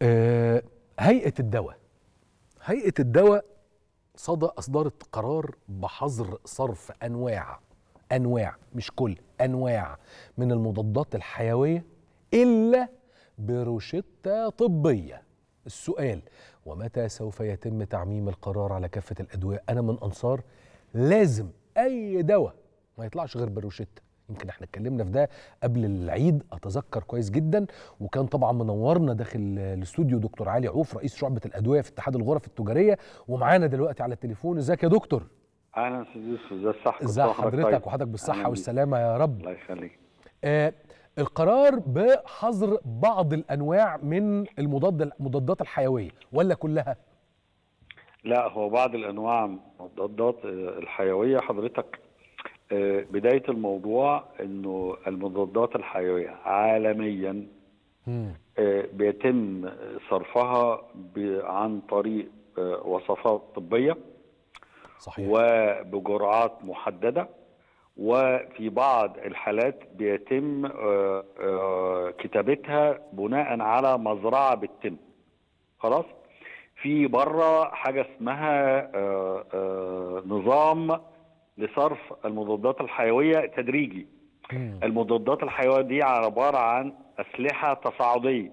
آه، هيئة الدواء هيئة الدواء صدى أصدرت قرار بحظر صرف أنواع أنواع مش كل أنواع من المضادات الحيوية إلا بروشتة طبية السؤال ومتى سوف يتم تعميم القرار على كافة الأدوية أنا من أنصار لازم أي دواء ما يطلعش غير بروشتة يمكن احنا اتكلمنا في ده قبل العيد اتذكر كويس جدا وكان طبعا منورنا داخل الاستوديو دكتور علي عوف رئيس شعبه الادويه في اتحاد الغرف التجاريه ومعانا دلوقتي على التليفون ازيك يا دكتور اهلا استاذ يوسف ازي الصحه ازي حضرتك وحضرتك بالصحه والسلامه يا رب الله يخليك آه القرار بحظر بعض الانواع من المضاد المضادات الحيويه ولا كلها لا هو بعض الانواع من المضادات الحيويه حضرتك آه، بدايه الموضوع انه المضادات الحيويه عالميا مم. آه، بيتم صرفها ب- عن طريق آه، وصفات طبيه صحيح وبجرعات محدده وفي بعض الحالات بيتم آه، آه، كتابتها بناء على مزرعه بالتم خلاص في بره حاجه اسمها آه، آه، نظام لصرف المضادات الحيويه تدريجي مم. المضادات الحيويه دي عباره عن اسلحه تصاعديه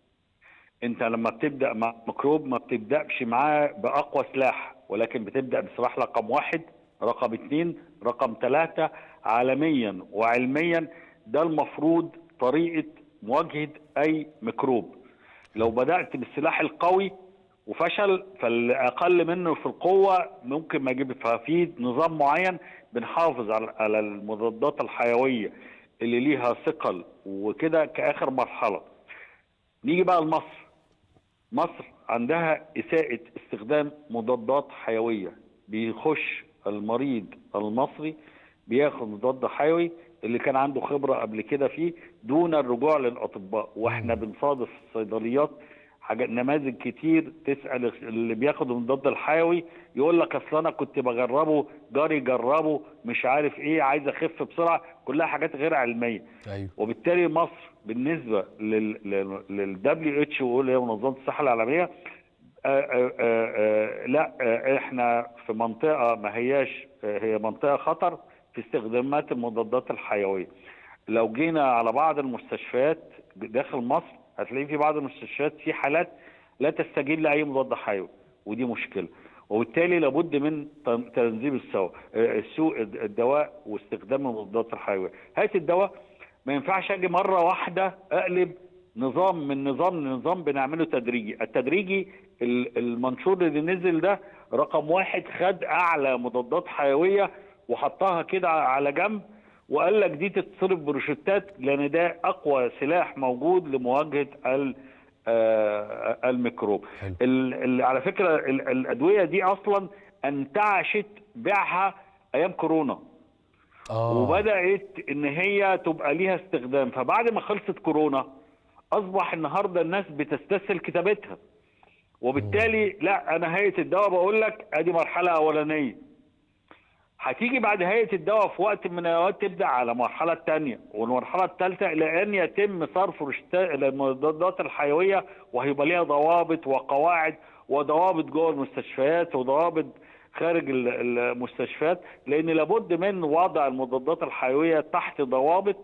انت لما بتبدا مع ميكروب ما بتبداش معاه باقوى سلاح ولكن بتبدا بسلاح رقم واحد رقم اثنين رقم ثلاثه عالميا وعلميا ده المفروض طريقه مواجهه اي ميكروب لو بدات بالسلاح القوي وفشل فالاقل منه في القوه ممكن ما يجيب ففي نظام معين بنحافظ على على المضادات الحيويه اللي ليها ثقل وكده كاخر مرحله نيجي بقى لمصر مصر عندها إساءة استخدام مضادات حيوية بيخش المريض المصري بياخد مضاد حيوي اللي كان عنده خبرة قبل كده فيه دون الرجوع للأطباء واحنا بنصادف الصيدليات حاجات نماذج كتير تسأل اللي بياخد المضاد الحيوي يقول لك اصل انا كنت بجربه جاري جربه مش عارف ايه عايز اخف بسرعه كلها حاجات غير علميه ايوه وبالتالي مصر بالنسبه لل دبليو اتش او اللي هي منظمه الصحه العالميه آآ آآ آآ لا آه، احنا في منطقه ما هياش آه، هي منطقه خطر في استخدامات المضادات الحيويه لو جينا على بعض المستشفيات داخل مصر هتلاقي في بعض المستشفيات في حالات لا تستجيب لاي مضاد حيوي ودي مشكله وبالتالي لابد من تن- تنظيم السوا آه، السوق الدواء واستخدام المضادات الحيويه هيئه الدواء ما ينفعش اجي مره واحده اقلب نظام من نظام لنظام بنعمله تدريجي التدريجي ال- المنشور اللي نزل ده رقم واحد خد اعلى مضادات حيويه وحطها كده على جنب وقال لك دي تتصرف بروشتات لان ده اقوى سلاح موجود لمواجهه ال- آه، الميكروب حلو. ال- ال- على فكره ال- الادويه دي اصلا انتعشت بيعها ايام كورونا اه وبدات ان هي تبقى ليها استخدام فبعد ما خلصت كورونا اصبح النهارده الناس بتستسهل كتابتها وبالتالي لا انا هيئه الدواء بقول لك ادي مرحله اولانيه هتيجي بعد هيئه الدواء في وقت من الاوقات تبدا على المرحله الثانيه والمرحله الثالثه الى ان يتم صرف روشتا- المضادات الحيويه وهيبقى ليها ضوابط وقواعد وضوابط جوه المستشفيات وضوابط خارج ال- المستشفيات لان لابد من وضع المضادات الحيويه تحت ضوابط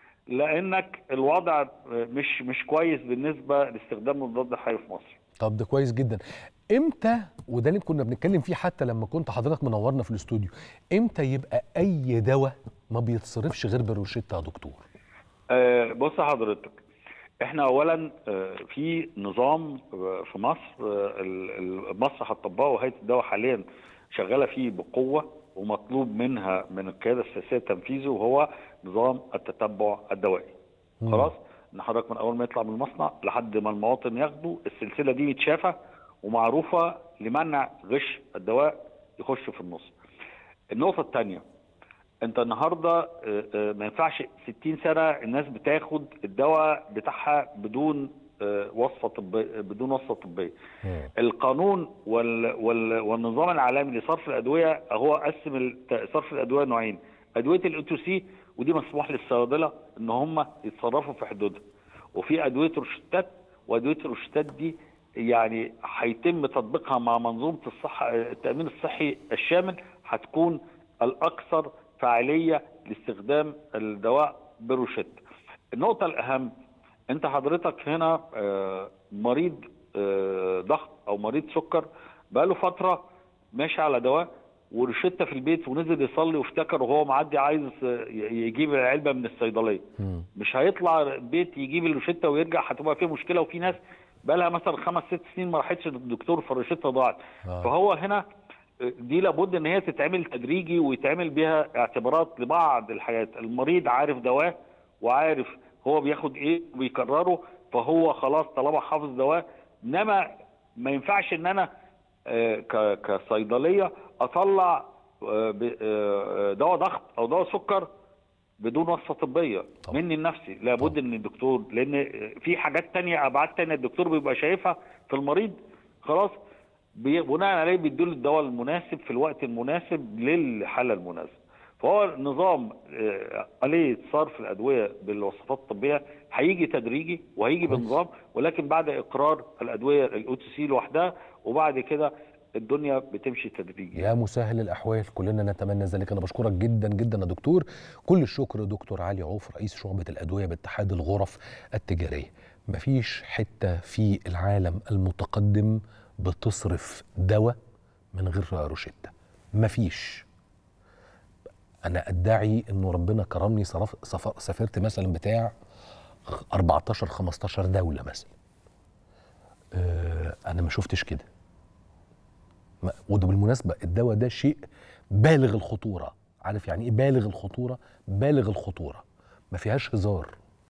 لانك الوضع مش مش كويس بالنسبه لاستخدام المضاد الحيوي في مصر طب ده كويس جدا امتى وده اللي كنا بنتكلم فيه حتى لما كنت حضرتك منورنا في الاستوديو امتى يبقى اي دواء ما بيتصرفش غير بالروشته يا دكتور آه، بص حضرتك احنا اولا آه، في نظام آه، في مصر آه، ال- ال- مصر هتطبقه وهيئه الدواء حاليا شغاله فيه بقوه ومطلوب منها من القياده السياسيه تنفيذه وهو نظام التتبع الدوائي مم. خلاص ان حضرتك من اول ما يطلع من المصنع لحد ما المواطن ياخده السلسله دي متشافه ومعروفه لمنع غش الدواء يخش في النص النقطه الثانيه انت النهارده آه، آه، ما ينفعش 60 سنه الناس بتاخد الدواء بتاعها بدون آه، وصفه طبيه بدون وصفه طبيه مم. القانون وال وال والنظام العالمي لصرف الادويه هو قسم الت- صرف الادويه نوعين ادويه الاو تو سي ودي مسموح للصيادله ان هم يتصرفوا في حدودها وفي ادويه روشتات وادويه الروشتات دي يعني هيتم تطبيقها مع منظومه الصحه التامين الصحي الشامل هتكون الاكثر فاعليه لاستخدام الدواء بروشته. النقطه الاهم انت حضرتك هنا آه، مريض آه، ضغط او مريض سكر بقاله فتره ماشي على دواء وروشته في البيت ونزل يصلي وافتكر وهو معدي عايز آه، يجيب العلبه من الصيدليه مم. مش هيطلع البيت يجيب الروشته ويرجع هتبقى فيه مشكله وفي ناس بقى لها مثلا خمس ست سنين ما راحتش للدكتور فالروشته ضاعت آه. فهو هنا دي لابد ان هي تتعمل تدريجي ويتعمل بيها اعتبارات لبعض الحاجات المريض عارف دواء وعارف هو بياخد ايه وبيكرره فهو خلاص طالما حافظ دواء انما ما ينفعش ان انا آه، ك- كصيدليه اطلع آه، ب- آه، دواء ضغط او دواء سكر بدون وصفه طبيه طبعا. مني لنفسي لابد ان الدكتور لان في حاجات تانية ابعاد تانية الدكتور بيبقى شايفها في المريض خلاص بي- بناء عليه بيديله الدواء المناسب في الوقت المناسب للحاله المناسبه فهو نظام آه، آلية صرف الأدوية بالوصفات الطبية هيجي تدريجي وهيجي كويس. بنظام ولكن بعد إقرار الأدوية الأو تي سي لوحدها وبعد كده الدنيا بتمشي تدريجي يا مسهل الاحوال كلنا نتمنى ذلك انا بشكرك جدا جدا يا دكتور كل الشكر دكتور علي عوف رئيس شعبه الادويه باتحاد الغرف التجاريه مفيش حته في العالم المتقدم بتصرف دواء من غير روشته مفيش انا ادعي انه ربنا كرمني صرف سفر سافرت مثلا بتاع 14 15 دوله مثلا آه، انا ما شفتش كده ما- وده بالمناسبة الدواء ده شيء بالغ الخطورة عارف يعني ايه بالغ الخطورة بالغ الخطورة ما فيهاش هزار